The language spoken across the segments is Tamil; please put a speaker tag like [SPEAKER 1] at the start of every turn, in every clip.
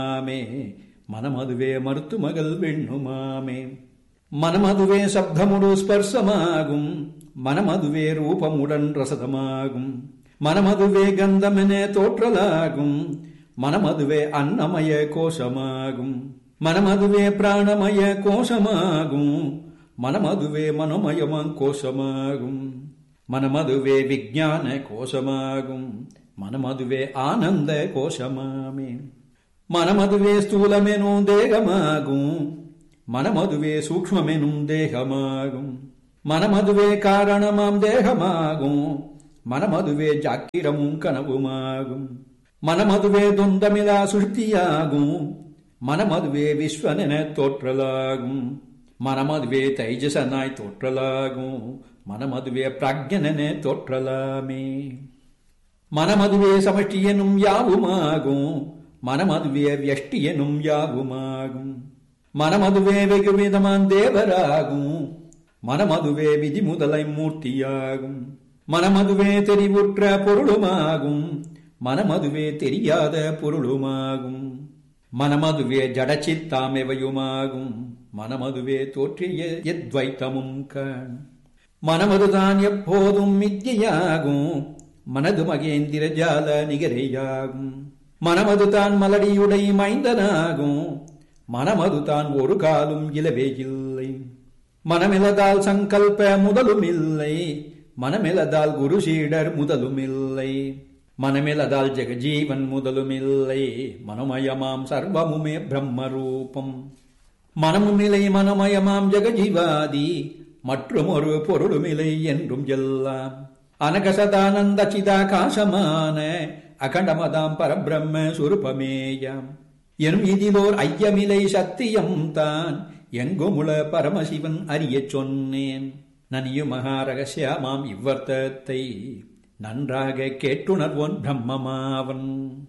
[SPEAKER 1] ஆமே மனமதுவே மருத்துமகள் வெண்ணுமாமே மனமதுவே சப்தமுடு ஸ்பர்சமாகும் மனமதுவே ரூபமுடன் ரசதமாகும் மனமதுவே கந்தமென தோற்றலாகும் மனமதுவே அன்னமய கோஷமாகும் மனமதுவே பிராணமய கோஷமாகும் மனமதுவே மனோமயமாம் கோஷமாகும் மனமதுவே விஞ்ஞான கோஷமாகும் மனமதுவே ஆனந்த கோஷமாமே மனமதுவே ஸ்தூலமெனும் தேகமாகும் மனமதுவே சூக்ஷ்மமெனும் தேகமாகும் மனமதுவே காரணமாம் தேகமாகும் மனமதுவே ஜாக்கிரமும் கனவுமாகும் மனமதுவே தொந்தமிலா சுஷ்டியாகும் மனமதுவே விஸ்வனென தோற்றலாகும் மனமதுவே தைஜசனாய் தோற்றலாகும் மனமதுவே பிராக்ஞனென தோற்றலாமே மனமதுவே சமஷ்டி எனும் யாவுமாகும் மனமதுவே வியஷ்டி எனும் யாவுமாகும் மனமதுவே வெகு விதமான் தேவராகும் மனமதுவே விதி முதலை மூர்த்தியாகும் மனமதுவே தெரிவுற்ற பொருளுமாகும் மனமதுவே தெரியாத பொருளுமாகும் மனமதுவே ஜடச்சித்தாமெவையுமாகும் மனமதுவே தோற்றிய எத்வைத்தமும் கண் மனமதுதான் எப்போதும் மித்தியாகும் மனது மகேந்திர ஜால நிகரையாகும் மனமதுதான் மலடியுடை மைந்தனாகும் மனமதுதான் ஒரு காலும் இலவே இல்லை மனமிலதால் சங்கல்ப முதலும் இல்லை மனமிலதால் குரு சீடர் முதலும் இல்லை மனமிலதால் ஜெகஜீவன் முதலும் இல்லை மனமயமாம் சர்வமுமே பிரம்மரூபம் மனமுமில்லை மனமயமாம் ஜெகஜீவாதி மற்றும் ஒரு பொருளுமில்லை என்றும் எல்லாம் அனகசதானந்த சிதாகாசமான அகண்டமதாம் பரபிரம்ம சுரூபமேயாம் எனும் இதிலோர் ஐயமிலை சத்தியம் தான் எங்குமுள பரமசிவன் அறியச் சொன்னேன் நனியு மகாரகசியமாம் இவ்வர்த்தத்தை நன்றாக கேட்டுணர்வோன் பிரம்மமாவன்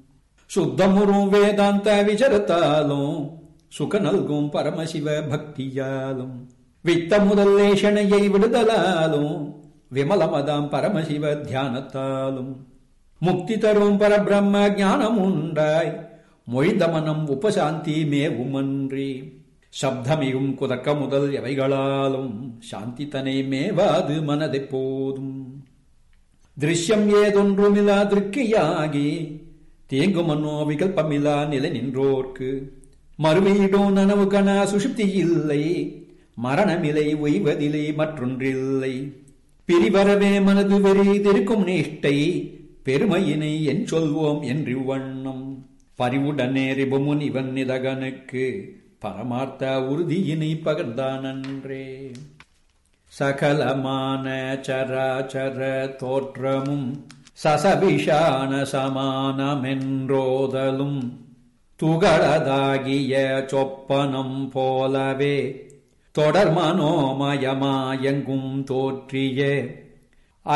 [SPEAKER 1] சுத்தமுறும் வேதாந்த விசரத்தாலும் சுக நல்கும் பரமசிவ பக்தியாலும் வித்த முதல் லேஷனையை விடுதலாலும் விமலமதாம் பரமசிவ தியானத்தாலும் முக்தி தரும் பரபிரம்ம ஞானம் உண்டாய் மொழிந்த மனம் உபசாந்தி மேவுமன்றி சப்தமிகும் குதக்க முதல் எவைகளாலும் சாந்தி தனை மேவாது மனதை போதும் திருஷ்யம் ஏதொன்றுமிலா திருக்கையாகி தேங்கு மன்னோ விகல்பமிலா நிலை நின்றோர்க்கு மறுவீடோ நனவு கண சுஷுப்தி இல்லை மரணமில்லை ஒய்வதில்லை மற்றொன்றில்லை பிரிவரவே மனது வெறிதிருக்கும் நிஷ்டை பெருமையினை என் சொல்வோம் என்று வண்ணம் பரிவுடனே ரிபமுன் இவன் நிதகனுக்கு பரமார்த்த உறுதியினை பகர்ந்தானன்றே சகலமான சராச்சர தோற்றமும் சசபிஷான சமானமென்றோதலும் துகளதாகிய சொப்பனம் போலவே தொடர் மனோமயமாயங்கும் தோற்றிய